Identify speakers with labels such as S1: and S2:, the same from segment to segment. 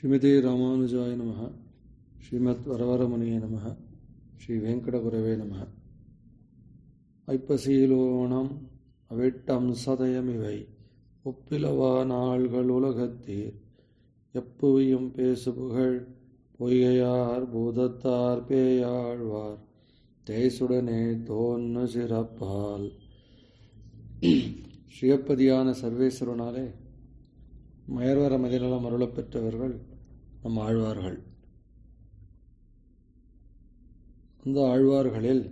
S1: ஸ்ரீமதே ராமானுஜாய நம ஸ்ரீமத் வரவரமணிய நம ஸ்ரீ வெங்கடகுரவே நம ஐப்பசியிலோணம் அவிட்டம் சதயமிவை ஒப்பிலவா நாள்கள் உலகத்தீர் எப்புவியும் பேசு புகழ் பொய்கையார் பூதத்தார் பேயாழ்வார் தேசுடனே தோன்னு சிறப்பால் ஸ்ரீயப்பதியான சர்வேஸ்வரனாலே மயர்வர மதிநலம் அருளப் பெற்றவர்கள் நம் ஆழ்வார்கள் அந்த ஆழ்வார்களில்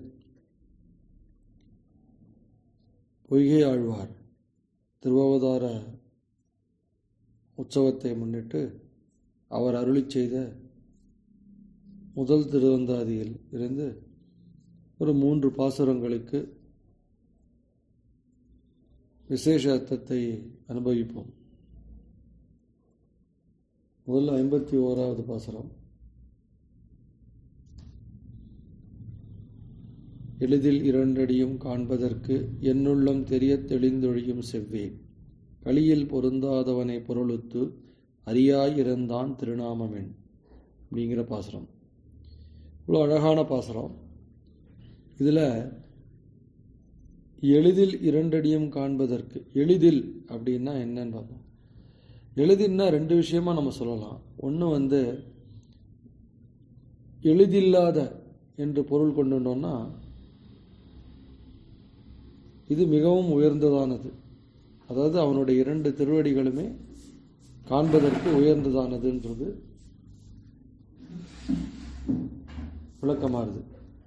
S1: பொய்கை ஆழ்வார் திருவாவதார உற்சவத்தை முன்னிட்டு அவர் அருளி செய்த முதல் திருவந்தாதியில் இருந்து ஒரு மூன்று பாசுரங்களுக்கு விசேஷ அர்த்தத்தை அனுபவிப்போம் முதல்ல ஐம்பத்தி ஓராவது பாசுரம் எளிதில் இரண்டடியும் காண்பதற்கு என்னுள்ளம் தெரிய தெளிந்தொழியும் செவ்வே களியில் பொருந்தாதவனை பொருளுத்து அறியாயிருந்தான் திருநாமமென் அப்படிங்கிற பாசுரம் இவ்வளோ அழகான பாசுரம் இதில் எளிதில் இரண்டடியும் காண்பதற்கு எளிதில் அப்படின்னா என்னன்னு பார்ப்போம் எளிதின்னா ரெண்டு விஷயமா நம்ம சொல்லலாம் ஒன்று வந்து எளிதில்லாத என்று பொருள் கொண்டுட்டோம்னா இது மிகவும் உயர்ந்ததானது அதாவது அவனுடைய இரண்டு திருவடிகளுமே காண்பதற்கு உயர்ந்ததானதுன்றது விளக்கமாறுது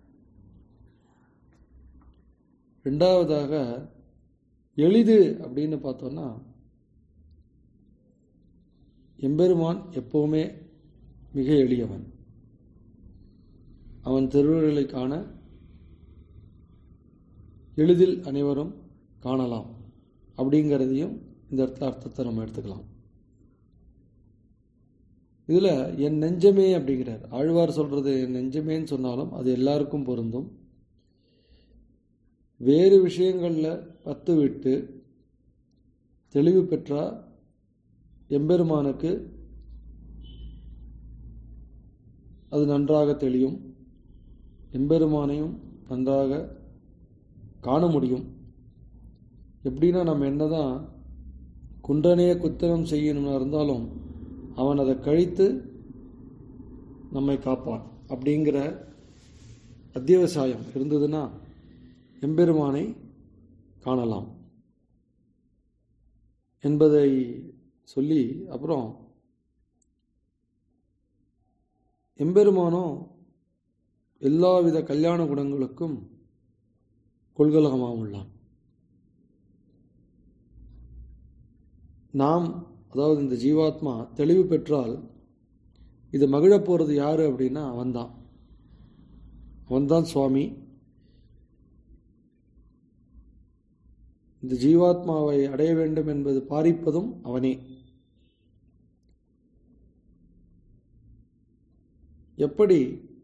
S1: ரெண்டாவதாக எளிது அப்படின்னு பார்த்தோம்னா எம்பெருமான் எப்பவுமே மிக எளியவன் அவன் திருவுருளை காண எளிதில் அனைவரும் காணலாம் அப்படிங்கிறதையும் இந்த இடத்துல அர்த்தத்தை நம்ம எடுத்துக்கலாம் இதில் என் நெஞ்சமே அப்படிங்கிறார் ஆழ்வார் சொல்றது என் நெஞ்சமேன்னு சொன்னாலும் அது எல்லாருக்கும் பொருந்தும் வேறு விஷயங்களில் பத்து விட்டு தெளிவு பெற்றா எம்பெருமானுக்கு அது நன்றாக தெளியும் எம்பெருமானையும் நன்றாக காண முடியும் எப்படின்னா நம்ம என்னதான் குன்றனைய குத்தனம் செய்யணும்னு இருந்தாலும் அவன் அதை கழித்து நம்மை காப்பான் அப்படிங்கிற அத்தியாவசாயம் இருந்ததுன்னா எம்பெருமானை காணலாம் என்பதை சொல்லி அப்புறம் எம்பெருமானோ எல்லாவித கல்யாண குணங்களுக்கும் கொள்கலகமாக உள்ளான் நாம் அதாவது இந்த ஜீவாத்மா தெளிவு பெற்றால் இது மகிழப் போகிறது யாரு அப்படின்னா அவன்தான் அவன்தான் சுவாமி இந்த ஜீவாத்மாவை அடைய வேண்டும் என்பது பாரிப்பதும் அவனே எப்படி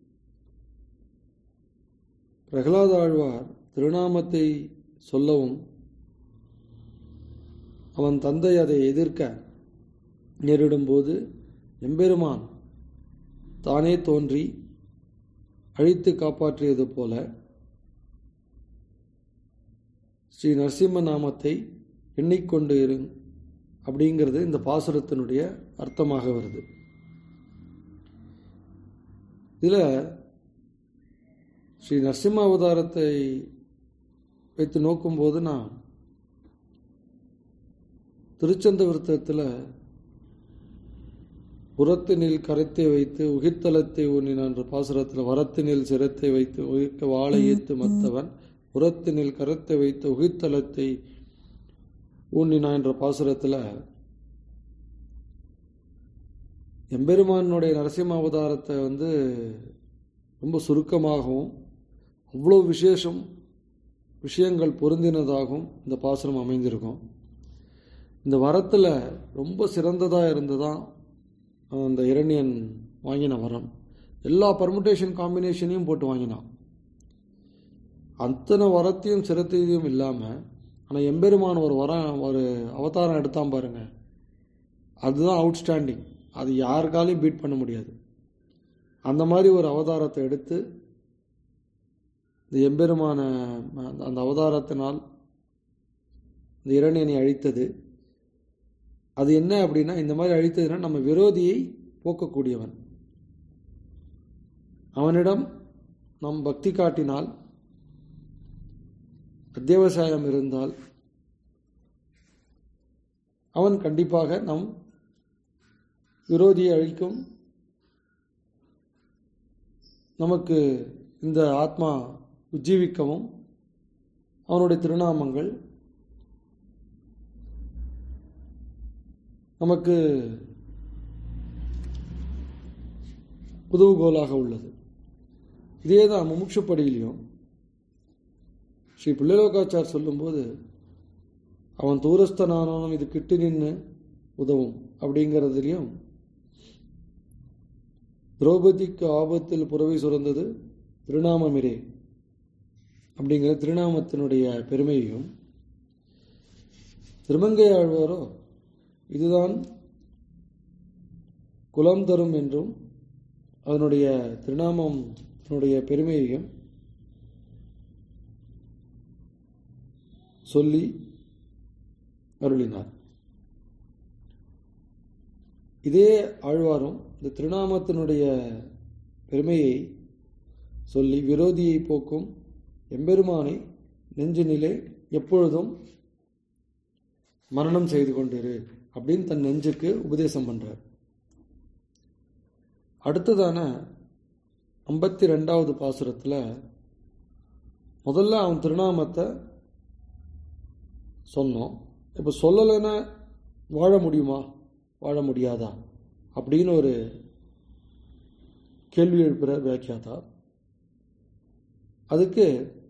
S1: பிரகலாத ஆழ்வார் திருநாமத்தை சொல்லவும் அவன் தந்தை அதை எதிர்க்க நேரிடும்போது எம்பெருமான் தானே தோன்றி அழித்து காப்பாற்றியது போல ஸ்ரீ நரசிம்ம நாமத்தை எண்ணிக்கொண்டு இரு அப்படிங்கிறது இந்த பாசுரத்தினுடைய அர்த்தமாக வருது இதில் ஸ்ரீ நரசிம்ம அவதாரத்தை வைத்து நோக்கும்போது நான் திருச்சந்த விருத்தத்தில் புறத்தினில் கரத்தை வைத்து உகிர்த்தலத்தை ஊனினான் என்ற பாசுரத்தில் வரத்தினில் சிரத்தை வைத்து உயிர்க்க வாழை ஏத்து மத்தவன் புறத்தினில் கரத்தை வைத்து உகிர்த்தலத்தை ஊனினான் என்ற பாசுரத்தில் எம்பெருமானுடைய நரசிம்ம அவதாரத்தை வந்து ரொம்ப சுருக்கமாகவும் அவ்வளோ விசேஷம் விஷயங்கள் பொருந்தினதாகவும் இந்த பாசுரம் அமைந்திருக்கும் இந்த வரத்தில் ரொம்ப சிறந்ததாக இருந்ததான் அந்த இரணியன் வாங்கின வரம் எல்லா பர்முட்டேஷன் காம்பினேஷனையும் போட்டு வாங்கினான் அத்தனை வரத்தையும் சிரத்தையும் இல்லாமல் ஆனால் எம்பெருமான் ஒரு வரம் ஒரு அவதாரம் எடுத்தான் பாருங்க அதுதான் அவுட்ஸ்டாண்டிங் அது யாருக்காலையும் பீட் பண்ண முடியாது அந்த மாதிரி ஒரு அவதாரத்தை எடுத்து இந்த எம்பெருமான அந்த- அந்த அவதாரத்தினால் இந்த இரணியனை அழித்தது அது என்ன அப்படின்னா இந்த மாதிரி அழித்ததுன்னா நம்ம விரோதியை போக்கக்கூடியவன் அவனிடம் நம் பக்தி காட்டினால் அத்தியாவசாயம் இருந்தால் அவன் கண்டிப்பாக நம் விரோதியை அழிக்கும் நமக்கு இந்த ஆத்மா உஜ்ஜீவிக்கவும் அவனுடைய திருநாமங்கள் நமக்கு உதவுகோலாக உள்ளது இதே தான் முமுட்சுப்படியிலையும் ஸ்ரீ பிள்ளைலோகாச்சார் சொல்லும்போது அவன் தூரஸ்தனானாலும் இது கிட்டு நின்று உதவும் அப்படிங்கிறதுலையும் திரௌபதிக்கு ஆபத்தில் புறவை சுரந்தது திருநாமமிரே அப்படிங்கிற திருநாமத்தினுடைய பெருமையையும் திருமங்கை ஆழ்வாரோ இதுதான் குலம் தரும் என்றும் அதனுடைய திருநாமத்தினுடைய பெருமையையும் சொல்லி அருளினார் இதே ஆழ்வாரும் இந்த திருநாமத்தினுடைய பெருமையை சொல்லி விரோதியை போக்கும் எம்பெருமானை நெஞ்சினிலே எப்பொழுதும் மரணம் செய்து கொண்டிரு அப்படின்னு தன் நெஞ்சுக்கு உபதேசம் பண்றார் அடுத்ததான ஐம்பத்தி ரெண்டாவது பாசுரத்துல முதல்ல அவன் திருநாமத்தை சொன்னோம் இப்போ சொல்லலைன்னா வாழ முடியுமா வாழ முடியாதா அப்படின்னு ஒரு கேள்வி எழுப்புகிறார் வியாக்கியாதா அதுக்கு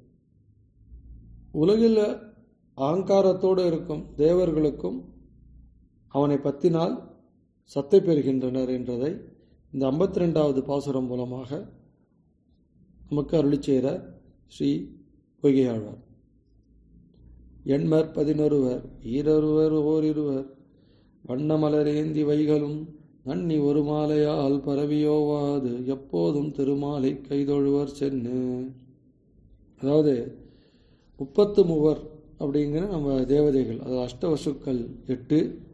S1: உலகில் அகங்காரத்தோடு இருக்கும் தேவர்களுக்கும் அவனை பத்தினால் சத்தை பெறுகின்றனர் என்றதை இந்த ஐம்பத்தி ரெண்டாவது பாசுரம் மூலமாக நமக்கு அருளி செய்கிற ஸ்ரீ பொய்கையாழ்வார் எண்மர் பதினொருவர் ஈரொருவர் ஓரிருவர் வண்ணமலரேந்தி வைகளும் நன்னி ஒரு மாலையால் பரவியோவாது எப்போதும் திருமாலை கைதொழுவர் சென்னு அதாவது முப்பத்து மூவர் அப்படிங்கிற நம்ம தேவதைகள் அதாவது அஷ்டவசுக்கள் எட்டு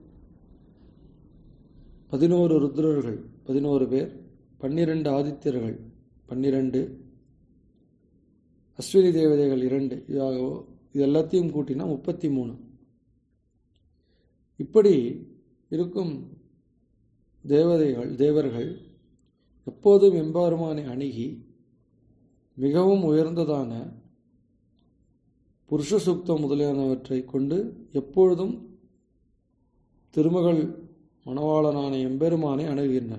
S1: பதினோரு ருத்ரர்கள் பதினோரு பேர் பன்னிரண்டு ஆதித்யர்கள் பன்னிரண்டு அஸ்வினி தேவதைகள் இரண்டு இதாகவோ இது எல்லாத்தையும் கூட்டினா முப்பத்தி மூணு இப்படி இருக்கும் தேவதைகள் தேவர்கள் எப்போதும் எம்பெருமானை அணுகி மிகவும் உயர்ந்ததான புருஷ சுக்தம் முதலியானவற்றை கொண்டு எப்பொழுதும் திருமகள் மணவாளனான எம்பெருமானை அணுகுகின்றன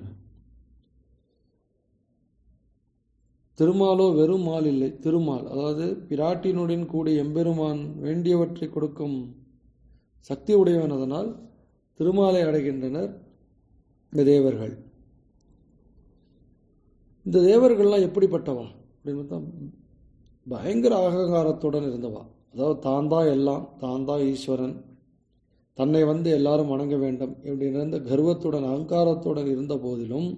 S1: திருமாலோ வெறும் மால் இல்லை திருமால் அதாவது பிராட்டினுடன் கூடிய எம்பெருமான் வேண்டியவற்றை கொடுக்கும் சக்தி உடையவன் அதனால் திருமாலை அடைகின்றனர் இந்த தேவர்கள் இந்த தேவர்கள்லாம் எப்படிப்பட்டவா அப்படின்னு பார்த்தா பயங்கர அகங்காரத்துடன் இருந்தவா அதாவது தான் தான் எல்லாம் தான் தான் ஈஸ்வரன் தன்னை வந்து எல்லாரும் வணங்க வேண்டும் இப்படி இருந்த கர்வத்துடன் அகங்காரத்துடன் இருந்த போதிலும்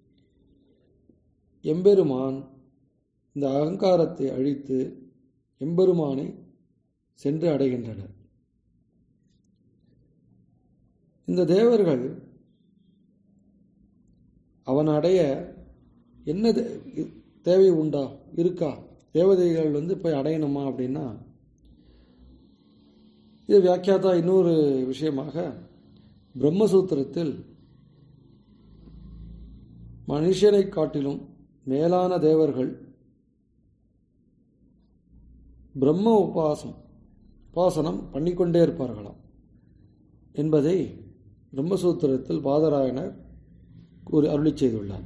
S1: எம்பெருமான் இந்த அகங்காரத்தை அழித்து எம்பெருமானை சென்று அடைகின்றனர் இந்த தேவர்கள் அவன் அடைய என்ன தே- தேவை உண்டா இருக்கா தேவதைகள் வந்து போய் அடையணுமா அப்படின்னா இது வியாக்கியாதா இன்னொரு விஷயமாக பிரம்மசூத்திரத்தில் மனுஷனை காட்டிலும் மேலான தேவர்கள் பிரம்ம உபாசம் உபாசனம் பண்ணிக்கொண்டே இருப்பார்களாம் என்பதை பிரம்மசூத்திரத்தில் பாதராயணர் கூறி அருளி செய்துள்ளார்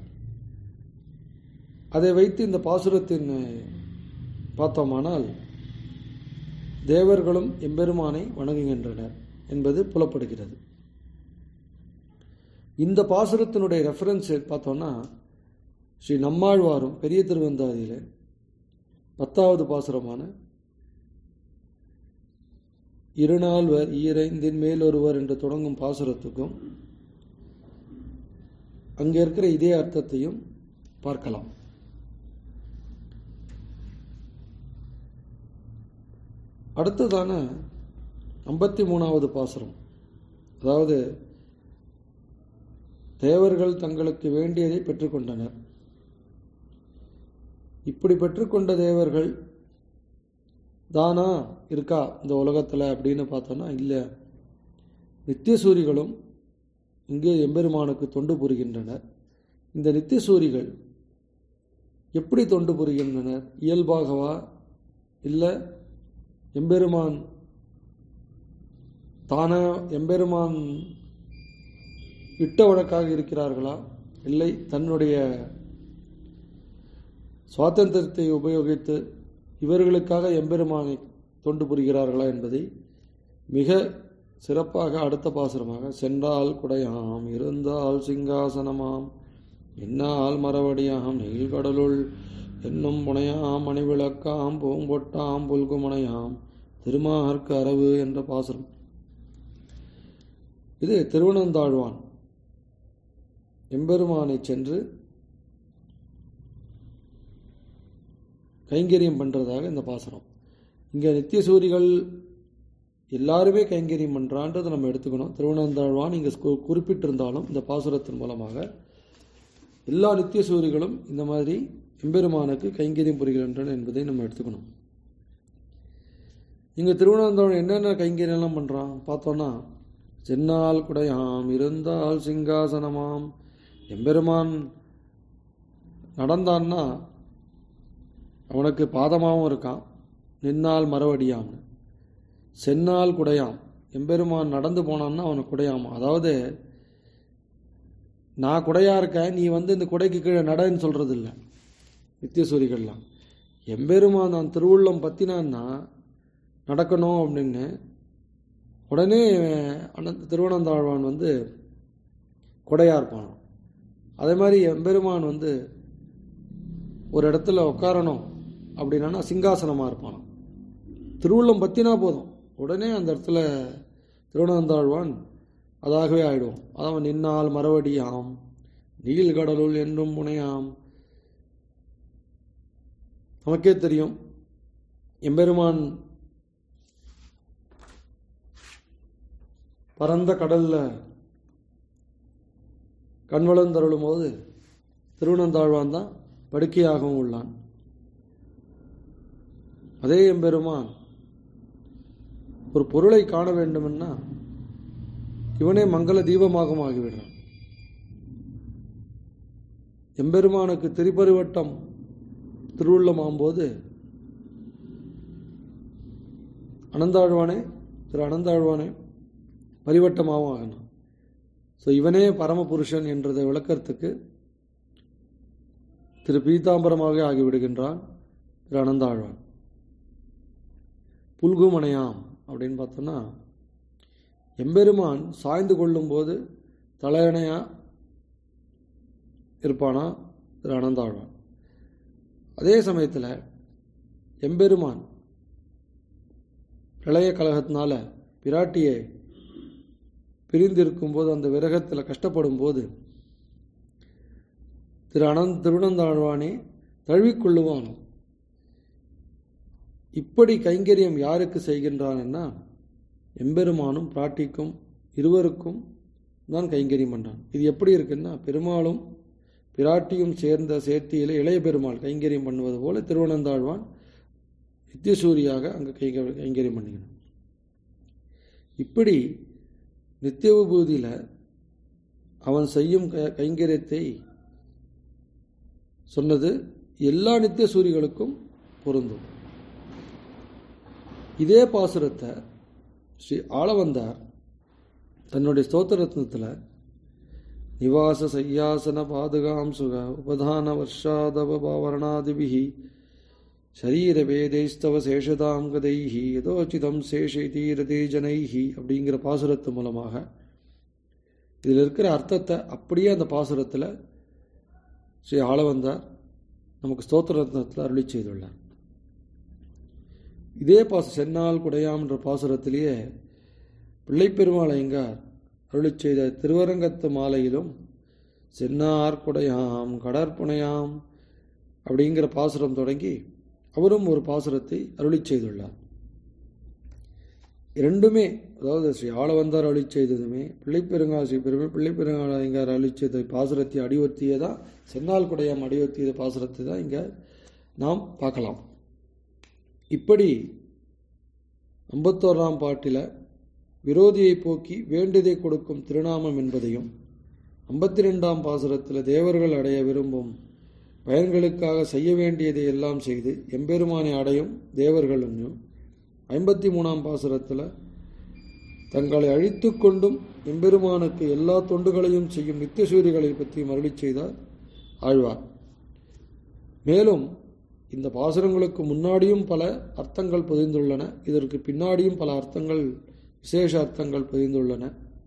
S1: அதை வைத்து இந்த பாசுரத்தின் பார்த்தோமானால் தேவர்களும் எம்பெருமானை வணங்குகின்றனர் என்பது புலப்படுகிறது இந்த பாசுரத்தினுடைய ரெஃபரன்ஸ் பார்த்தோம்னா ஸ்ரீ நம்மாழ்வாரும் பெரிய திருவந்தாதியில் பத்தாவது பாசுரமான இருநால்வர் ஈரைந்தின் மேல் ஒருவர் என்று தொடங்கும் பாசுரத்துக்கும் அங்கே இருக்கிற இதே அர்த்தத்தையும் பார்க்கலாம் அடுத்ததான ஐம்பத்தி மூணாவது பாசுரம் அதாவது தேவர்கள் தங்களுக்கு வேண்டியதை பெற்றுக்கொண்டனர் இப்படி பெற்றுக்கொண்ட தேவர்கள் தானா இருக்கா இந்த உலகத்தில் அப்படின்னு பார்த்தோன்னா இல்லை நித்தியசூரிகளும் இங்கே எம்பெருமானுக்கு தொண்டு புரிகின்றனர் இந்த நித்தியசூரிகள் எப்படி தொண்டு புரிகின்றனர் இயல்பாகவா இல்லை எம்பெருமான் தானா எம்பெருமான் இட்ட வழக்காக இருக்கிறார்களா இல்லை தன்னுடைய சுவாதந்திரத்தை உபயோகித்து இவர்களுக்காக எம்பெருமானை தொண்டு புரிகிறார்களா என்பதை மிக சிறப்பாக அடுத்த பாசுரமாக சென்றால் குடையாம் இருந்தால் சிங்காசனமாம் என்னால் மரவடியாம் நெயில்கடலுள் என்னும் புனையாம் மணிவிளக்காம் பூம்பொட்டாம் புல்குமுனையாம் திருமாகற்கு அரவு என்ற பாசுரம் இது திருவனந்தாழ்வான் எம்பெருமானை சென்று கைங்கரியம் பண்ணுறதாக இந்த பாசுரம் இங்கே நித்தியசூரிகள் எல்லாருமே கைங்கரியம் பண்ணுறான்றதை நம்ம எடுத்துக்கணும் திருவனந்தாழ்வான் இங்கே குறிப்பிட்டிருந்தாலும் இந்த பாசுரத்தின் மூலமாக எல்லா நித்தியசூரிகளும் இந்த மாதிரி எம்பெருமானுக்கு கைங்கரியம் புரிகின்றன என்பதை நம்ம எடுத்துக்கணும் இங்கே திருவனந்தபுரம் என்னென்ன கைங்கரியம்லாம் பண்ணுறான் பார்த்தோன்னா சென்னால் குடையாம் இருந்தால் சிங்காசனமாம் எம்பெருமான் நடந்தான்னா அவனுக்கு பாதமாகவும் இருக்கான் நின்னால் மரவடியாம்னு சென்னால் குடையாம் எம்பெருமான் நடந்து போனான்னா அவனுக்கு குடையாமா அதாவது நான் குடையா இருக்கேன் நீ வந்து இந்த குடைக்கு கீழே நடன்னு சொல்றது இல்லை நித்தியசூரிகள்லாம் எம்பெருமான் நான் திருவுள்ளம் பத்தினான்னா நடக்கணும் அப்படின்னு உடனே அனந்த திருவனந்தாழ்வான் வந்து கொடையா இருப்பான் அதே மாதிரி எம்பெருமான் வந்து ஒரு இடத்துல உட்காரணும் அப்படின்னா சிங்காசனமாக இருப்பான் திருவுள்ளம் பத்தினா போதும் உடனே அந்த இடத்துல திருவனந்தாழ்வான் அதாகவே ஆயிடும் அதான் நின்னால் மரவடியாம் நீல்கடலுள் என்றும் முனையாம் நமக்கே தெரியும் எம்பெருமான் பரந்த கடல்ல கண்வளந்தருளும் போது திருவனந்தாழ்வான் தான் படுக்கையாகவும் உள்ளான் அதே எம்பெருமான் ஒரு பொருளை காண வேண்டுமென்னா இவனே மங்கள தீபமாகவும் ஆகிவிடுறான் எம்பெருமானுக்கு திரிபருவட்டம் திருவுள்ளமாகும்போது அனந்தாழ்வானே திரு அனந்தாழ்வானே பரிவட்டமாகவும் ஆகணும் ஸோ இவனே பரமபுருஷன் என்றதை விளக்கறதுக்கு திரு பீதாம்பரமாக ஆகிவிடுகின்றான் திரு அனந்தாழ்வான் புல்குமனையாம் அப்படின்னு பார்த்தோன்னா எம்பெருமான் சாய்ந்து கொள்ளும்போது தலையணையா இருப்பானா திரு அனந்தாழ்வான் அதே சமயத்தில் எம்பெருமான் பிரளய கழகத்தினால பிராட்டியை பிரிந்திருக்கும் போது அந்த விரகத்தில் கஷ்டப்படும் போது திரு அனந்த் திருவனந்தாழ்வானே தழுவிக்கொள்ளுவானோ இப்படி கைங்கரியம் யாருக்கு செய்கின்றான்னா எம்பெருமானும் பிராட்டிக்கும் இருவருக்கும் தான் கைங்கரியம் பண்ணுறான் இது எப்படி இருக்குன்னா பெருமாளும் பிராட்டியும் சேர்ந்த சேர்த்தியில இளைய பெருமாள் கைங்கரியம் பண்ணுவது போல திருவனந்தாழ்வான் நித்தியசூரியாக அங்கே கை கைங்கரியம் பண்ணிக்கணும் இப்படி நித்திய விபூதியில் அவன் செய்யும் க கைங்கரியத்தை சொன்னது எல்லா நித்திய சூரிகளுக்கும் பொருந்தும் இதே பாசுரத்தை ஸ்ரீ ஆளவந்தார் தன்னுடைய ஸ்தோத்திரத்னத்தில் நிவாச சையாசன பாதுகாம் சுக உபதான வர்ஷாதவ பாவரணாதிபிஹி சரீரபேதைஸ்தவ சேஷதாம் கதைஹி யதோச்சிதம் சேஷதீரதே ஜனைஹி அப்படிங்கிற பாசுரத்து மூலமாக இதில் இருக்கிற அர்த்தத்தை அப்படியே அந்த பாசுரத்தில் ஸ்ரீ ஆளவந்தார் நமக்கு ஸ்தோத்திர ரத்னத்தில் அருளி செய்துள்ளார் இதே பாச சென்னால் குடையாம் என்ற பாசுரத்திலேயே பிள்ளைப்பெருமாள் ஐயங்கார் அருளி செய்த திருவரங்கத்து மாலையிலும் சென்னார் குடையாம் கடற்புனையாம் அப்படிங்கிற பாசுரம் தொடங்கி அவரும் ஒரு பாசுரத்தை அருளி செய்துள்ளார் இரண்டுமே அதாவது ஸ்ரீ ஆளவந்தார் அருளி செய்ததுமே பிள்ளைப்பெருங்காசி பெருமை பிள்ளைப்பெருங்காலங்கார் அருளி செய்த பாசுரத்தை அடிவர்த்தியே தான் சென்னால் குடையாம் அடிவர்த்திய பாசுரத்தை தான் இங்கே நாம் பார்க்கலாம் இப்படி ஐம்பத்தோராம் பாட்டில் விரோதியை போக்கி வேண்டியதை கொடுக்கும் திருநாமம் என்பதையும் ஐம்பத்தி ரெண்டாம் பாசுரத்தில் தேவர்கள் அடைய விரும்பும் பயன்களுக்காக செய்ய வேண்டியதை எல்லாம் செய்து எம்பெருமானை அடையும் தேவர்களும் ஐம்பத்தி மூணாம் பாசுரத்தில் தங்களை அழித்து கொண்டும் எம்பெருமானுக்கு எல்லா தொண்டுகளையும் செய்யும் நித்தியசூரிகளை பற்றி மருளி செய்தார் ஆழ்வார் மேலும் இந்த பாசுரங்களுக்கு முன்னாடியும் பல அர்த்தங்கள் பதிந்துள்ளன இதற்கு பின்னாடியும் பல அர்த்தங்கள் விசேஷ அர்த்தங்கள் பதிந்துள்ளன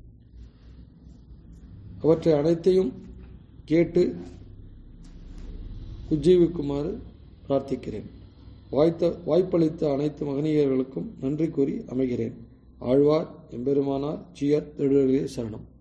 S1: அவற்றை அனைத்தையும் கேட்டு உஜ்ஜீவிக்குமாறு பிரார்த்திக்கிறேன் வாய்த்த வாய்ப்பளித்த அனைத்து மகனியர்களுக்கும் நன்றி கூறி அமைகிறேன் ஆழ்வார் எம்பெருமானார் ஜியர் திருடர்களே சரணம்